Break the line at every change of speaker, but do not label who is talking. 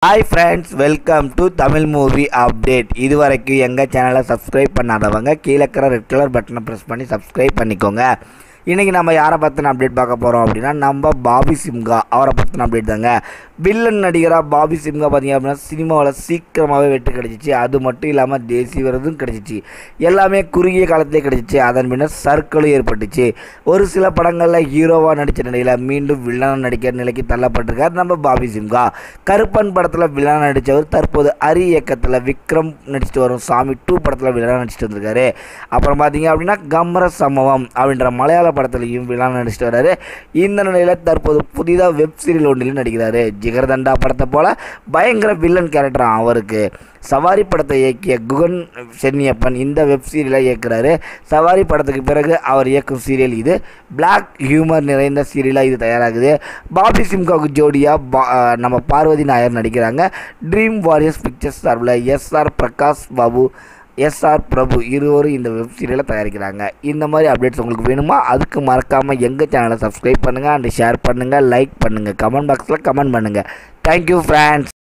hi friends welcome to Tamil movie update இது வரைக்கும் எங்கள் சேனலை சப்ஸ்கிரைப் பண்ணாதவங்க கீழே இருக்கிற ரெட் கலர் பட்டனை ப்ரெஸ் பண்ணி சப்ஸ்கிரைப் பண்ணிக்கோங்க இன்றைக்கி நம்ம யாரை பற்றின அப்டேட் பார்க்க போகிறோம் அப்படின்னா நம்ம பாபி சிம்கா அவரை பற்றின அப்டேட் தாங்க வில்லன் நடிகராக பாபி சிம்கா பார்த்தீங்க அப்படின்னா சினிமாவில் சீக்கிரமாகவே வெற்றி கிடைச்சிச்சு அது மட்டும் இல்லாமல் தேசிய விருதும் கிடைச்சிச்சு எல்லாமே குறுகிய காலத்திலே கிடைச்சிச்சு அதன் பின்னர் சர்க்கிளும் ஏற்பட்டுச்சு ஒரு சில படங்களில் ஹீரோவாக நடித்த நிலையில் மீண்டும் வில்லனாக நடிக்கிற நிலைக்கு தள்ளப்பட்டிருக்கார் நம்ம பாபி சிம்கா கருப்பன் படத்தில் வில்லனாக நடித்தவர் தற்போது அரி இயக்கத்தில் விக்ரம் நடிச்சிட்டு வரும் சாமி டூ படத்தில் வில்லனாக நடிச்சிட்டு வந்திருக்காரு அப்புறம் பார்த்தீங்க அப்படின்னா கம்ர சம்பவம் அப்படின்ற மலையாள படத்துலையும் வில்லனாக நடிச்சிட்டு வர்றாரு இந்த நிலையில் தற்போது புதிதாக வெப் சீரியல் ஒன்றிலும் நடிக்கிறாரு ஜிகர்தண்டா படத்தை போல் பயங்கர வில்லன் கேரக்டர் அவருக்கு சவாரி படத்தை இயக்கிய குகன் சென்னியப்பன் இந்த வெப் சீரியலை இயக்குறாரு சவாரி படத்துக்கு பிறகு அவர் இயக்கும் சீரியல் இது பிளாக் ஹியூமர் நிறைந்த சீரியலாக இது தயாராகுது பாபி சிம்காவுக்கு ஜோடியாக பா நம்ம பார்வதி நாயர் நடிக்கிறாங்க ட்ரீம் வாரியர்ஸ் பிக்சர்ஸ் சார்பில் எஸ்ஆர் பிரகாஷ் பாபு எஸ்ஆர் பிரபு இருவரும் இந்த வெப் சீரியலை தயாரிக்கிறாங்க இந்த மாதிரி அப்டேட்ஸ் உங்களுக்கு வேணுமா அதுக்கு மறக்காமல் எங்கள் சேனலை சப்ஸ்கிரைப் பண்ணுங்கள் அண்ட் ஷேர் பண்ணுங்கள் லைக் பண்ணுங்கள் கமெண்ட் பாக்ஸில் கமெண்ட் பண்ணுங்கள் தேங்க்யூ ஃப்ரெண்ட்ஸ்